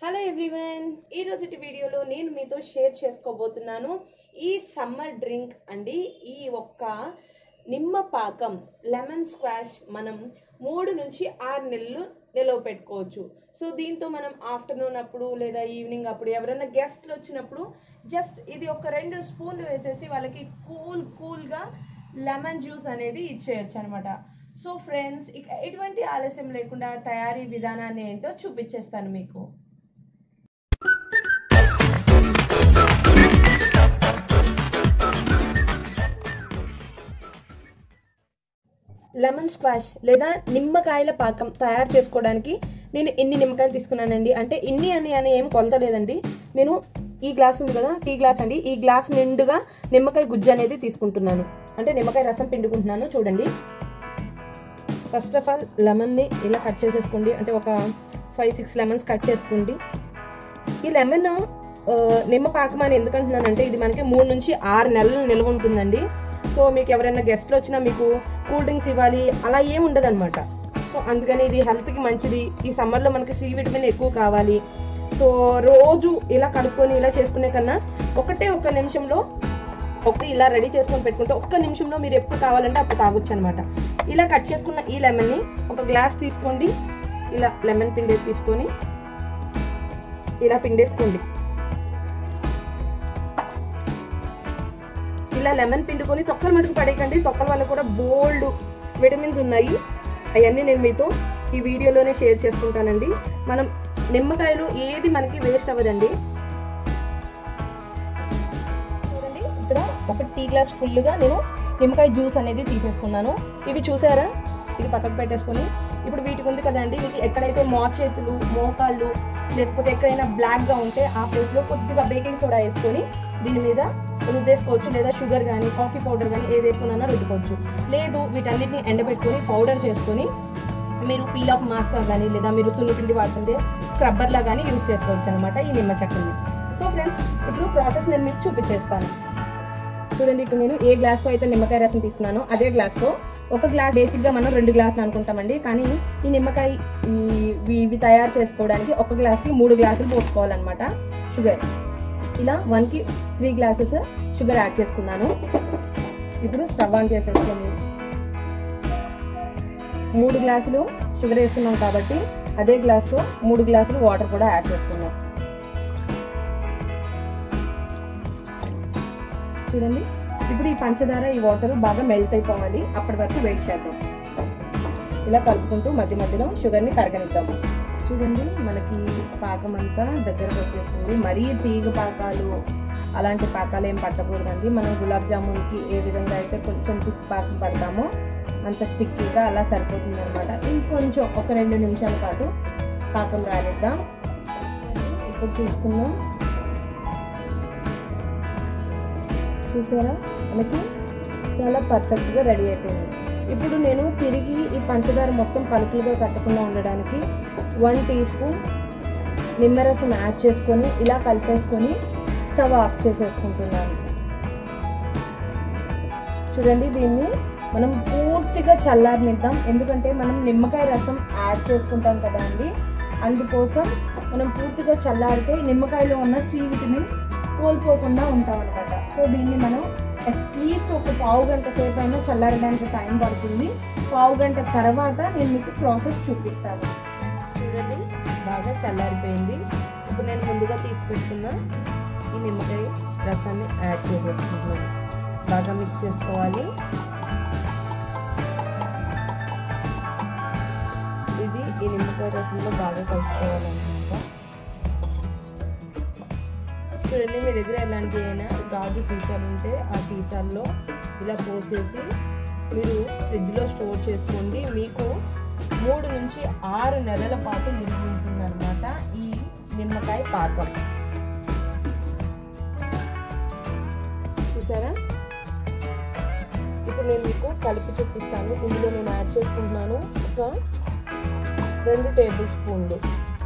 hello everyone ఈ రోజుటి వీడియోలో నేను మీతో షేర్ చేసుకోబోతున్నాను ఈ సమ్మర్ డ్రింక్ అండి ఈ ఒక్క నిమ్మ పాకం లెమన్ స్క్వాష్ మనం మూడు నుంచి ఆరు నెలలు నిలవ పెట్టుకోవచ్చు సో దీంతో మనం ఆఫ్టర్నూన్ అప్పుడు లేదా ఈవినింగ్ అప్పుడు ఎవరైనా గెస్ట్లు వచ్చినప్పుడు జస్ట్ ఇది ఒక రెండు స్పూన్లు వేసేసి వాళ్ళకి కూల్ కూల్గా లెమన్ జ్యూస్ అనేది ఇచ్చేయచ్చు అనమాట సో ఫ్రెండ్స్ ఇక ఎటువంటి ఆలస్యం లేకుండా తయారీ విధానాన్ని ఏంటో చూపించేస్తాను మీకు లెమన్ స్క్వాష్ లేదా నిమ్మకాయల పాకం తయారు చేసుకోవడానికి నేను ఎన్ని నిమ్మకాయలు తీసుకున్నానండి అంటే ఇన్ని అని అని ఏం కొలత లేదండి నేను ఈ గ్లాస్ ఉంది కదా టీ గ్లాస్ అండి ఈ గ్లాస్ నిండుగా నిమ్మకాయ గుజ్జు అనేది తీసుకుంటున్నాను అంటే నిమ్మకాయ రసం పిండుకుంటున్నాను చూడండి ఫస్ట్ ఆఫ్ ఆల్ లెమన్ని ఇలా కట్ చేసేసుకోండి అంటే ఒక ఫైవ్ సిక్స్ లెమన్స్ కట్ చేసుకోండి ఈ లెమన్ నిమ్మ పాకం అని ఎందుకంటున్నానంటే ఇది మనకి మూడు నుంచి ఆరు నెలలు నిల్వ ఉంటుందండి సో మీకు ఎవరైనా గెస్ట్లు వచ్చినా మీకు కూల్ డ్రింక్స్ ఇవ్వాలి అలా ఏం ఉండదు అనమాట సో అందుకని ఇది హెల్త్కి మంచిది ఈ సమ్మర్లో మనకి సి విటమిన్ ఎక్కువ కావాలి సో రోజు ఇలా కలుపుకొని ఇలా చేసుకునే కన్నా ఒకటే ఒక్క నిమిషంలో ఒకటి ఇలా రెడీ చేసుకొని పెట్టుకుంటే ఒక్క నిమిషంలో మీరు ఎప్పుడు కావాలంటే అప్పుడు తాగొచ్చు అనమాట ఇలా కట్ చేసుకున్న ఈ లెమన్ని ఒక గ్లాస్ తీసుకోండి ఇలా లెమన్ పిండి తీసుకొని ఇలా పిండేసుకోండి ఇలా లెమన్ పిండుకొని తొక్కలు మటుకు పడేయకండి తొక్కల వల్ల కూడా బోల్డ్ విటమిన్స్ ఉన్నాయి అవన్నీ నేను మీతో ఈ వీడియోలోనే షేర్ చేసుకుంటానండి మనం నిమ్మకాయలు ఏది మనకి వేస్ట్ అవ్వదండి చూడండి ఇక్కడ ఒక టీ గ్లాస్ ఫుల్గా నేను నిమ్మకాయ జ్యూస్ అనేది తీసేసుకున్నాను ఇవి చూసారా ఇది పక్కకు పెట్టేసుకొని ఇప్పుడు వీటికి ఉంది కదండి మీకు ఎక్కడైతే మోచేతులు మోకాళ్ళు లేకపోతే ఎక్కడైనా బ్లాక్గా ఉంటే ఆ ప్లేస్లో కొద్దిగా బేకింగ్ సోడా వేసుకొని దీని మీద రుద్దేసుకోవచ్చు లేదా షుగర్ కానీ కాఫీ పౌడర్ కానీ ఏది వేసుకున్నా రుద్దుకోవచ్చు లేదు వీటన్నిటిని ఎండబెట్టుకొని పౌడర్ చేసుకొని మీరు పీల్ ఆఫ్ మాస్క్ కానీ లేదా మీరు సున్నిపిండి వాడుతుంటే స్క్రబ్బర్లా కానీ యూస్ చేసుకోవచ్చు అనమాట ఈ నిమ్మ చెక్కని సో ఫ్రెండ్స్ ఇప్పుడు ప్రాసెస్ నేను మీకు చూపించేస్తాను చూడండి ఇక్కడ నేను ఏ గ్లాస్తో అయితే నిమ్మకాయ రసం తీసుకున్నానో అదే గ్లాస్తో ఒక గ్లాస్ బేసిక్గా మనం రెండు గ్లాసులు అనుకుంటామండి కానీ ఈ నిమ్మకాయ ఈ ఇవి తయారు చేసుకోవడానికి ఒక గ్లాస్కి మూడు గ్లాసులు పోసుకోవాలన్నమాట షుగర్ ఇలా వన్కి త్రీ గ్లాసెస్ షుగర్ యాడ్ చేసుకున్నాను ఇప్పుడు స్టవ్ ఆన్ చేసేసుకొని మూడు గ్లాసులు షుగర్ వేస్తున్నాం కాబట్టి అదే గ్లాస్లో మూడు గ్లాసులు వాటర్ కూడా యాడ్ చేసుకున్నాం చూడండి ఇప్పుడు ఈ పంచదార ఈ వాటర్ బాగా మెల్ట్ అయిపోవాలి అప్పటి వరకు వెయిట్ చేద్దాం ఇలా కలుపుకుంటూ మధ్య మధ్యలో షుగర్ని కరగనిద్దాం చూడండి మనకి పాకం అంతా దగ్గరకు వచ్చేస్తుంది మరీ తీగ పాకాలు అలాంటి పాకాలు ఏం పట్టకూడదండి మనం గులాబ్ జామున్కి ఏ విధంగా అయితే కొంచెం థిక్ పాకం పడతామో అంత స్టిక్కీగా అలా సరిపోతుంది అనమాట ఇంకొంచెం ఒక రెండు నిమిషాల పాటు పాకం రానిద్దాం ఇప్పుడు చూసుకుందాం చూసారా మనకి చాలా పర్ఫెక్ట్గా రెడీ అయిపోయింది ఇప్పుడు నేను తిరిగి ఈ పంచదార మొత్తం పలుకులుగా కట్టకుండా ఉండడానికి వన్ టీ స్పూన్ నిమ్మరసం యాడ్ చేసుకొని ఇలా కలిపేసుకొని స్టవ్ ఆఫ్ చేసేసుకుంటున్నాను చూడండి దీన్ని మనం పూర్తిగా చల్లారనిద్దాం ఎందుకంటే మనం నిమ్మకాయ రసం యాడ్ చేసుకుంటాం కదా అండి అందుకోసం మనం పూర్తిగా చల్లారితే నిమ్మకాయలో ఉన్న సి విటమిన్ కోల్పోకుండా ఉంటాం అనమాట సో దీన్ని మనం అట్లీస్ట్ ఒక పావు గంట సేపు అయినా చల్లారడానికి టైం పడుతుంది పావు గంట తర్వాత నేను మీకు ప్రాసెస్ చూపిస్తాను చూడండి బాగా చల్లారిపోయింది ఇప్పుడు నేను ముందుగా తీసి పెట్టుకున్న ఈ నిమ్మకాయ రసాన్ని యాడ్ చేసేసుకుంటున్నాను బాగా మిక్స్ చేసుకోవాలి ఇది ఈ నిమ్మకాయ రసంలో బాగా కలుసుకోవాలన్నమాట చూడండి మీ దగ్గర ఎలాంటి అయినా గాజు సీసాలు ఉంటే ఆ సీసాల్లో ఇలా పోసేసి మీరు ఫ్రిడ్జ్లో స్టోర్ చేసుకోండి మీకు మూడు నుంచి ఆరు నెలల పాటు నిల్వ ఉంటుందన్నమాట ఈ నిమ్మకాయ పాకం చూసారా ఇప్పుడు నేను మీకు కలిపి చూపిస్తాను ఇందులో నేను యాడ్ చేసుకుంటున్నాను ఒక రెండు టేబుల్ స్పూన్లు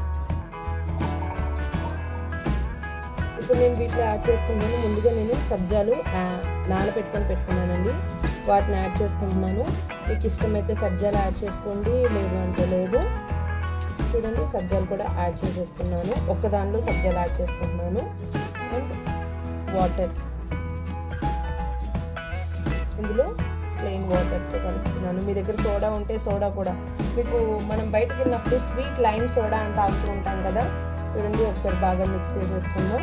ఇప్పుడు నేను వీటిలో యాడ్ చేసుకుంటాను ముందుగా నేను సబ్జాలు నానబెట్టుకొని పెట్టుకున్నానండి వాటిని యాడ్ చేసుకుంటున్నాను మీకు ఇష్టమైతే సబ్జాలు యాడ్ చేసుకోండి లేదు అంటే లేదు చూడండి సబ్జాలు కూడా యాడ్ చేసేసుకున్నాను ఒక్క దానిలో సబ్జాలు యాడ్ చేసుకుంటున్నాను అండ్ వాటర్ ఇందులో ప్లెయిన్ వాటర్తో కలుపుతున్నాను మీ దగ్గర సోడా ఉంటే సోడా కూడా మీకు మనం బయటకు వెళ్ళినప్పుడు స్వీట్ లైమ్ సోడా అని తాగుతూ ఉంటాం కదా చూడండి ఒకసారి బాగా మిక్స్ చేసేసుకుందాం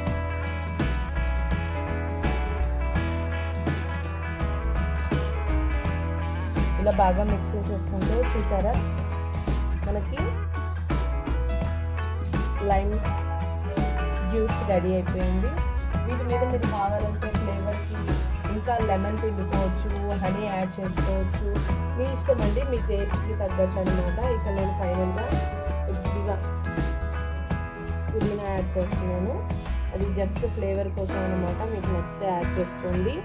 ఇలా బాగా మిక్స్ చేసేసుకుంటే చూసారా మనకి లైమ్ జ్యూస్ రెడీ అయిపోయింది వీటి మీద మీరు కావాలంటే ఫ్లేవర్కి ఇంకా లెమన్ పిండుకోవచ్చు హనీ యాడ్ చేసుకోవచ్చు మీ ఇష్టం అండి మీ టేస్ట్కి తగ్గట్టు అనమాట ఇక్కడ నేను ఫైనల్గా కొద్దిగా పుదీనా యాడ్ చేస్తున్నాను అది జస్ట్ ఫ్లేవర్ కోసం అనమాట మీకు నచ్చితే యాడ్ చేసుకోండి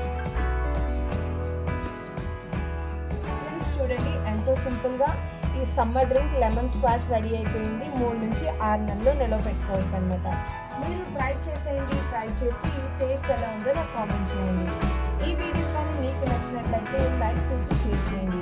ఫ్రెండ్స్ చూడండి ఎంతో సింపుల్గా ఈ summer drink lemon squash ready అయిపోయింది మూడు నుంచి ఆరు నెలలు నిలవ పెట్టుకోవచ్చు అనమాట మీరు ట్రై చేసేయండి ట్రై చేసి టేస్ట్ ఎలా ఉందో నాకు కామెంట్ చేయండి ఈ వీడియో కానీ మీకు నచ్చినట్లయితే లైక్ చేసి షేర్ చేయండి